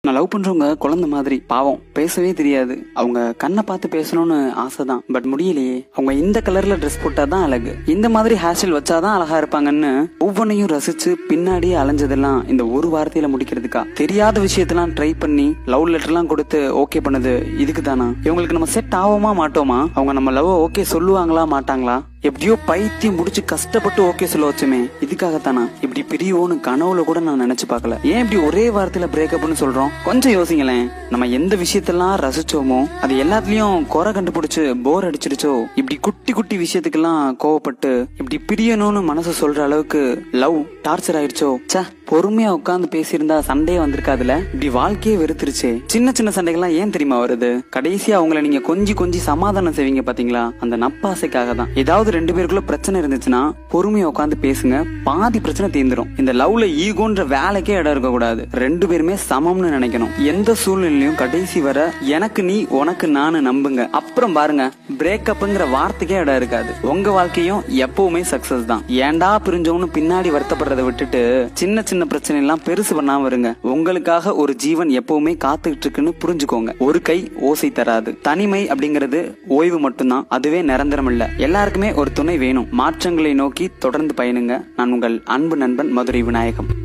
நான் லவ் பண்றவங்க குழந்தை மாதிரி பாவம் பேசவே தெரியாது அவங்க கண்ணை பார்த்து பேசணும்னு ஆசைதான் பட் முடியலையே அவங்க இந்த கலர்ல ட்ரெஸ் போட்டாதான் அழகு இந்த மாதிரி ஹேர் ஸ்டைல் வச்சாதான் அழகா இருப்பாங்கன்னு ஒவ்வொன்றையும் ரசிச்சு பின்னாடியே அலைஞ்சதெல்லாம் இந்த ஒரு வார்த்தையில முடிக்கிறதுக்கா தெரியாத விஷயத்தெல்லாம் ட்ரை பண்ணி லவ் லெட்டர்லாம் கொடுத்து ஓகே பண்ணது இதுக்கு தானா இவங்களுக்கு நம்ம செட் ஆவோமா மாட்டோமா அவங்க நம்ம லவ் ஓகே சொல்லுவாங்களா மாட்டாங்களா எப்படியோ பைத்தியம் முடிச்சு கஷ்டப்பட்டு ஓகே சொல்ல வச்சோமே இதுக்காகத்தானா இப்படி பிரியோன்னு கனவுல கூட நான் நினைச்சு பார்க்கல ஏன் இப்படி ஒரே வார்த்தையில பிரேக்கப்னு சொல்றோம் கொஞ்சம் யோசிங்களேன் நம்ம எந்த விஷயத்தெல்லாம் ரசிச்சோமோ அது எல்லாத்துலயும் குறை கண்டுபிடிச்சு போர் அடிச்சிடுச்சோ இப்படி குட்டி குட்டி விஷயத்துக்கெல்லாம் கோவப்பட்டு இப்படி பிரியணும்னு மனசு சொல்ற அளவுக்கு லவ் டார்ச்சர் ஆயிடுச்சோ ச்சே பொறுமையா உட்கார்ந்து பேசியிருந்தா சண்டையே வந்திருக்காதுல இப்படி வாழ்க்கையே வெறுத்துருச்சே சின்ன சின்ன சண்டைகள்லாம் ஏன் தெரியுமா வருது கடைசியா அவங்கள நீங்க கொஞ்சி கொஞ்சி சமாதானம் செய்வீங்க பாத்தீங்களா அந்த நப்பாசைக்காக தான் ஏதாவது ரெண்டு பேருக்குள்ள பிரச்சனை இருந்துச்சுன்னா பொறுமையா உட்கார்ந்து பேசுங்க பாதி பிரச்சனை தீர்ந்துரும் இந்த லவ்ல ஈகோன்ற வேலைக்கே இடம் இருக்க கூடாது ரெண்டு பேருமே சமம்னு நினைக்கணும் எந்த சூழ்நிலையும் கடைசி வர எனக்கு நீ உனக்கு நானு நம்புங்க அப்புறம் பாருங்க பிரேக்கப்ங்கிற வார்த்தைக்கே இடம் இருக்காது உங்க வாழ்க்கையும் எப்பவுமே சக்சஸ் தான் ஏன்டா பிரிஞ்சவனு பின்னாடி வருத்தப்படுறதை விட்டுட்டு சின்ன சின்ன பிரச்சனை எல்லாம் பெருசு பண்ணாம இருங்க உங்களுக்காக ஒரு ஜீவன் எப்பவுமே காத்துக்கிட்டு இருக்குன்னு புரிஞ்சுக்கோங்க ஒரு கை ஓசை தராது தனிமை அப்படிங்கிறது ஓய்வு மட்டும்தான் அதுவே நிரந்தரம் இல்ல எல்லாருக்குமே ஒரு துணை வேணும் மாற்றங்களை நோக்கி தொடர்ந்து பயணுங்க நான் உங்கள் அன்பு நண்பன் மதுரை விநாயகம்